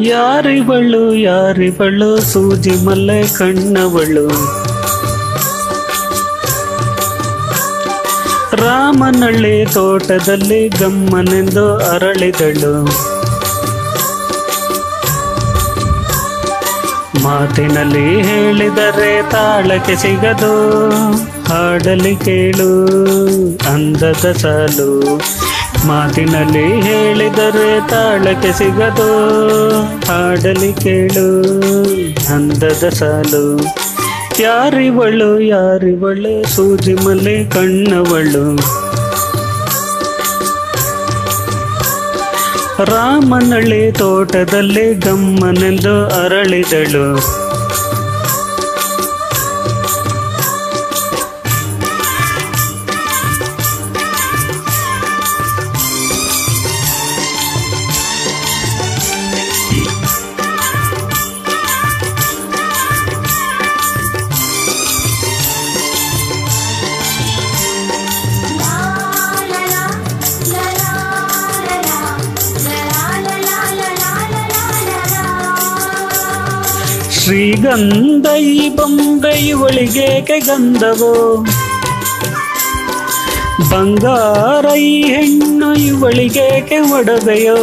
ಯಾರಿವಳು ಯಾರಿವಳು ಸೂಜಿ ಮಲ್ಲೆ ಕಣ್ಣವಳು ರಾಮನಳ್ಳಿ ತೋಟದಲ್ಲಿ ಗಮ್ಮನೆಂದು ಅರಳಿದಳು ಮಾತಿನಲ್ಲಿ ಹೇಳಿದರೆ ತಾಳಕ್ಕೆ ಸಿಗದು ಹಾಡಲಿ ಕೇಳು ಅಂದದ ಸಾಲು ಮಾತಿನಲ್ಲಿ ಹೇಳಿದರೆ ತಾಳಕ್ಕೆ ಸಿಗದು ಹಾಡಲಿ ಕೇಳು ಅಂದದ ಸಾಲು ಯಾರಿವಳು ಯಾರಿವಳು ಸೂಜಿ ಮಲೆ ಕಣ್ಣವಳು ರಾಮನಳ್ಳಿ ತೋಟದಲ್ಲಿ ಗಮ್ಮನೆಂದು ಅರಳಿದಳು ಶ್ರೀಗಂಧ ಈ ಬೊಂಬೆ ಇವಳಿಗೇಕೆ ಗಂಧವೋ ಬಂಗಾರ ಈ ಹೆಣ್ಣು ಇವಳಿಗೇಕೆ ಒಡವೆಯೋ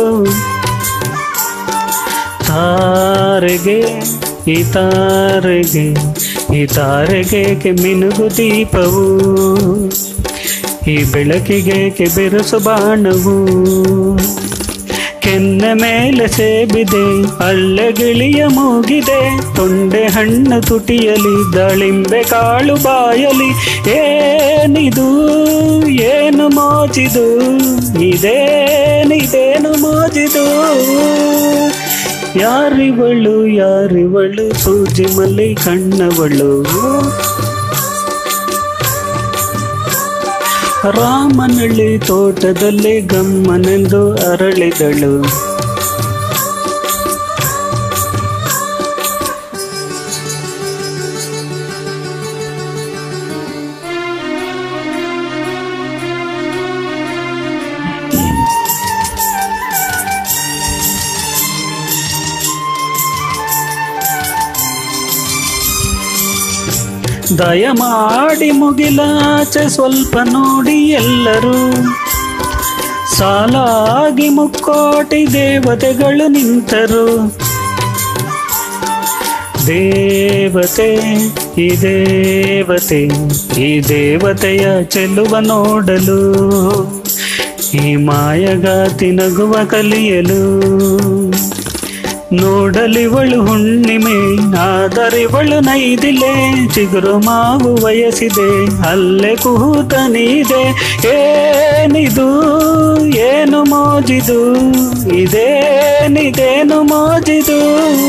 ತಾರೆಗೆ ಈ ತಾರೆಗೆ ಈ ತಾರೆಗೇಕೆ ಮಿನುಗು ದೀಪವು ಈ ಬೆಳಕಿಗೇಕೆ ಬೆರಸು ಬಾಣವು ಕೆನ್ನೆ ಮೇಲೆ ಸೇಬಿದೆ ಅಲ್ಲೆಗಿಳಿಯ ಮೂಗಿದೆ ತೊಂಡೆ ಹಣ್ಣು ತುಟಿಯಲಿ ದಾಳಿಂಬೆ ಕಾಳು ಬಾಯಲಿ ಏನಿದು ಏನು ಮೋಜಿದು ಇದೇನಿದೇನು ಮೋಜಿದು ಯಾರಿವಳು ಯಾರಿವಳು ಸೂಜಿ ಮಲ್ಲಿ ಕಣ್ಣವಳು ರಾಮನಳ್ಳಿ ತೋಟದಲ್ಲಿ ಗಮ್ಮನೆಂದು ಅರಳಿದಳು ದಯಮಾಡಿ ಮುಗಿಲಾಚೆ ಸ್ವಲ್ಪ ನೋಡಿ ಎಲ್ಲರೂ ಸಾಲಾಗಿ ಮುಕ್ಕೋಟಿ ದೇವತೆಗಳು ನಿಂತರು ದೇವತೆ ಈ ದೇವತೆ ಈ ದೇವತೆಯ ಚೆಲುವ ನೋಡಲು ಈ ಮಾಯಗಾತಿ ನಗುವ ಕಲಿಯಲು ನೋಡಲಿವಳು ಹುಣ್ಣಿಮೆ ಆದರಿವಳು ನೈದಿಲೆ ಚಿಗುರು ಮಾವು ವಯಸ್ಸಿದೆ ಅಲ್ಲೇ ಕುಹೂತ ನೀದೆ ಏನಿದು ಏನು ಮೋಜಿದು ಇದೇನಿದೇನು ಮೋಜಿದು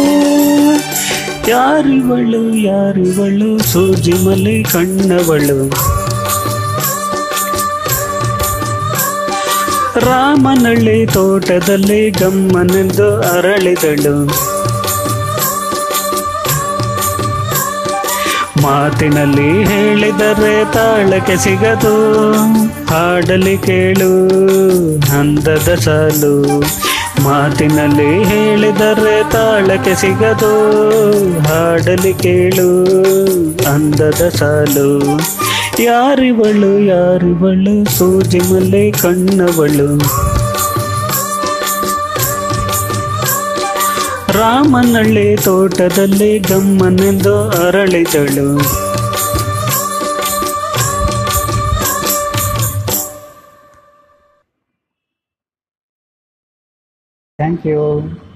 ಯಾರಿವಳು ಯಾರಿವಳು ಸೂಜಿ ಮಲೆ ಕಣ್ಣವಳು ರಾಮನಳ್ಳಿ ತೋಟದಲ್ಲಿ ಗಮ್ಮನೆಂದು ಅರಳಿದಳು ಮಾತಿನಲ್ಲಿ ಹೇಳಿದರೆ ತಾಳಕ್ಕೆ ಸಿಗದು ಹಾಡಲಿ ಕೇಳು ಅಂದದ ಸಾಲು ಮಾತಿನಲ್ಲಿ ಹೇಳಿದರೆ ತಾಳಕ್ಕೆ ಸಿಗದು ಹಾಡಲಿ ಕೇಳು ಅಂದದ ಸಾಲು ಯಾರಿವಳು ಯಾರಿವಳು ಸೂಜಿ ಮಲೆ ಕಣ್ಣವಳು ರಾಮನಳ್ಳಿ ತೋಟದಲ್ಲಿ ಗಮ್ಮನೆಂದು ಅರಳಿದಳು ಥ್ಯಾಂಕ್ ಯು